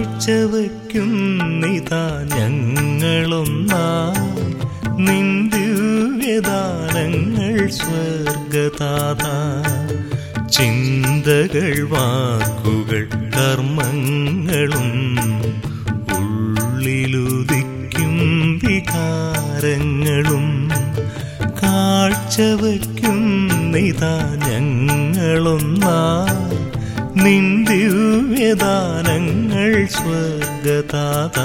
കാഴ്ചവയ്ക്കുന്നിതാ ഞങ്ങളൊന്നായി നിൻ ദിവ്യദാനങ്ങൾ സ്വർഗതാത ചിന്തകൾ വാക്കുകൾ കർമ്മങ്ങളും ഉള്ളിലുദിക്കും വികാരങ്ങളും കാഴ്ചവയ്ക്കുന്നിതാ ഞങ്ങളൊന്നായി നിൻ ദിവ്യദാനങ്ങൾ സ്വർഗതാത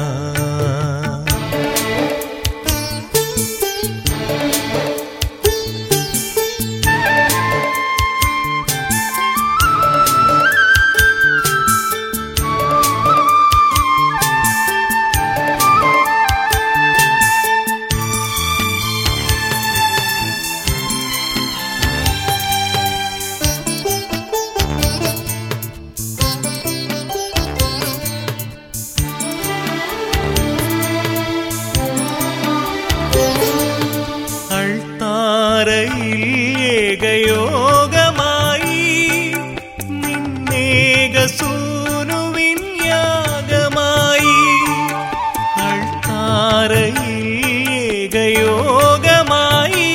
അൾത്താരയിൽ ഏകയോഗമായി നിന്നേകസൂനുവിൻ യാഗമായി അൾത്താരയിൽ ഏകയോഗമായി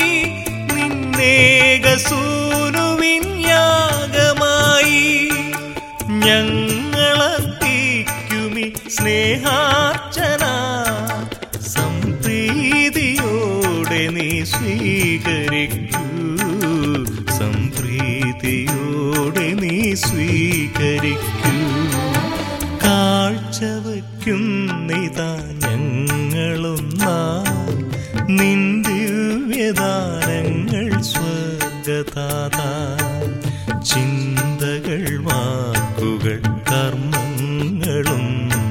നിന്നേകസൂനുവിൻ യാഗമായി ഞങ്ങളർപ്പിക്കുമി സ്നേഹാർച്ചന സംപ്രീതിയോടെ നീ സ്വീകരിക്കൂ സംപ്രീതിയോടെ നീ സ്വീകരിക്കൂ കാഴ്ചവയ്ക്കുന്നിതാ ഞങ്ങളൊന്നാ നിൻ ദിവ്യദാനങ്ങൾ സ്വർഗതാത ചിന്തകൾ വാക്കുകൾ കർമ്മങ്ങളും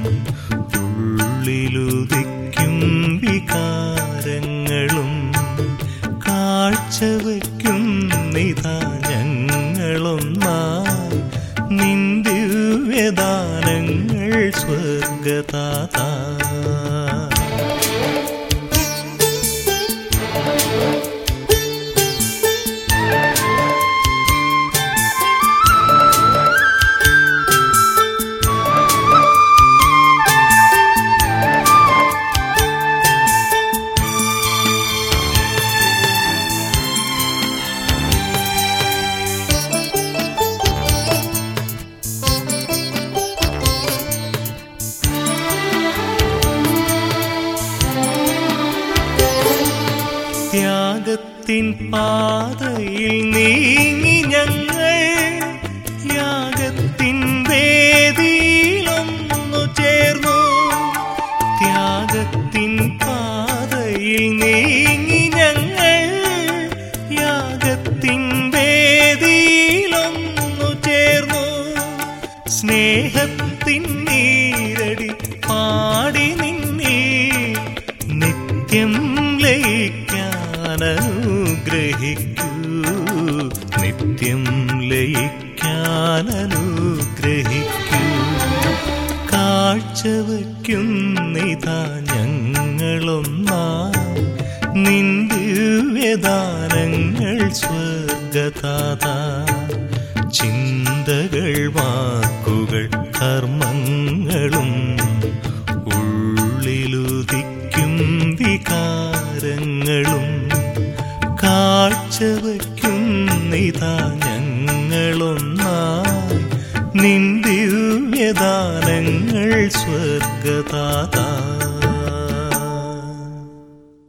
ഉള്ളിലുദിക്കും വികാരങ്ങളും കാഴ്ചവയ്ക്കുന്നിതാ ഞങ്ങളൊന്നായി നിൻ ദിവ്യദാനങ്ങൾ സ്വർഗതാത ത്യാഗത്തിൻ പാതയിൽ നീങ്ങി ഞങ്ങൾ യാഗത്തിൻ വേദിയിലൊന്നു ചേർന്നു ത്യാഗത്തിൻ പാതയിൽ നീങ്ങി ഞങ്ങൾ യാഗത്തിൻ വേദിയിലൊന്നു ചേർന്നു സ്നേഹത്തിൻ നീരടി പാടി നിന്നെ നിത്യം ലയിക്കാൻ അനുഗ്രഹിക്കൂ നിത്യം ലയിക്കാൻ അനുഗ്രഹിക്കൂ കാഴ്ചവയ്ക്കുന്നിതാ ഞങ്ങളൊന്നാ നിൻ ദിവ്യദാനങ്ങൾ സ്വർഗതാത ചിന്തകൾ വാക്കുകൾ കർമ്മങ്ങളും ഉള്ളിലുദിക്കും വികാരങ്ങളും കാഴ്ചവയ്ക്കുന്നിതാ ഞങ്ങളൊന്നായി നിൻ ദിവ്യദാനങ്ങൾ സ്വർഗതാത